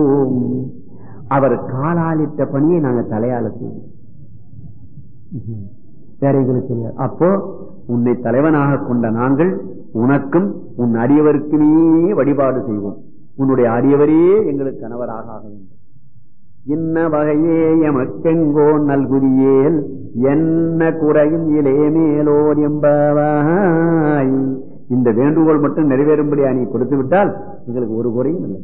அவர் காலாலிட்ட பணியை நாங்க தலையால செய்வோம் வேற எங்களுக்கு தெரியாது அப்போ உன்னை தலைவனாக கொண்ட நாங்கள் உனக்கும் உன் அடியவருக்குமே வழிபாடு செய்வோம் உன்னுடைய அடியவரே எங்களுக்கு கணவராக ஆக வேண்டும் இன்ன வகையே எமக்கெங்கோ நல்குதியேல் என்ன குறையும் இலே மேலோர் என்பவாய் இந்த வேண்டுகோள் மட்டும் நிறைவேறும்படியா நீ கொடுத்து விட்டால் எங்களுக்கு ஒரு குறையும் இல்லை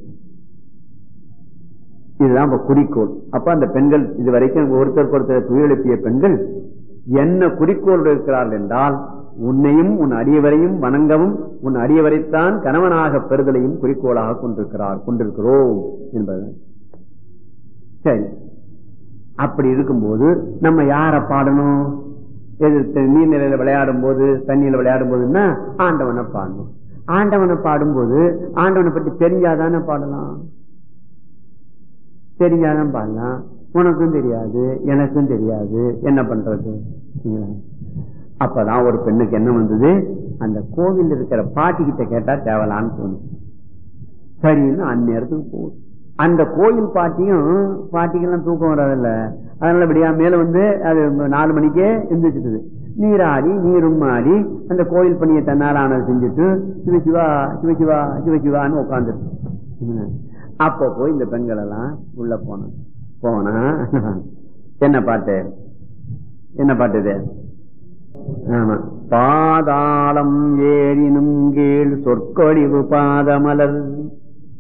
இதுதான் இப்ப குறிக்கோள் அப்ப அந்த பெண்கள் இது வரைக்கும் ஒருத்தருக்கு ஒருத்தர் துயிலெழுப்பிய பெண்கள் என்ன குறிக்கோள் இருக்கிறார்கள் என்றால் உன்னையும் உன் அடியவரையும் வணங்கவும் உன் அடியவரைத்தான் கணவனாக பெறுதலையும் குறிக்கோளாக கொண்டிருக்கிறார் கொண்டிருக்கிறோம் என்பது சரி அப்படி இருக்கும்போது நம்ம யார பாடணும் எதிர்த்து நீர்நிலையில விளையாடும் போது தண்ணியில விளையாடும் போதுன்னா ஆண்டவனை பாடணும் ஆண்டவனை பாடும்போது ஆண்டவனை பற்றி தெரிஞ்சாதானே பாடலாம் தெரிஞ்சாதான் பாடலாம் உனக்கும் தெரியாது எனக்கும் தெரியாது என்ன பண்றது அப்பதான் ஒரு பெண்ணுக்கு என்ன வந்தது அந்த கோவில் இருக்கிற பாட்டி கிட்ட கேட்டா தேவலான்னு தோணும் சரின்னு அந்நேரத்துக்கு போகுது அந்த கோயில் பாட்டியும் பாட்டிக்கெல்லாம் தூக்கம் வராதில்ல அதனால இப்படியா மேல வந்து அது நாலு மணிக்கே எந்திரிச்சிட்டுது நீராடி நீரும் ஆடி அந்த கோயில் பணியை தன்னால் ஆனது செஞ்சுட்டு சிவசிவா சிவசிவா சிவசிவான்னு உட்காந்துருக்கு அப்போ போய் இந்த பெண்கள் எல்லாம் உள்ள போன போனா என்ன பாட்டு என்ன பாட்டு இது ஆமா பாதாளம் ஏறினும் கீழ் சொற்கொழிவு பாதமலர்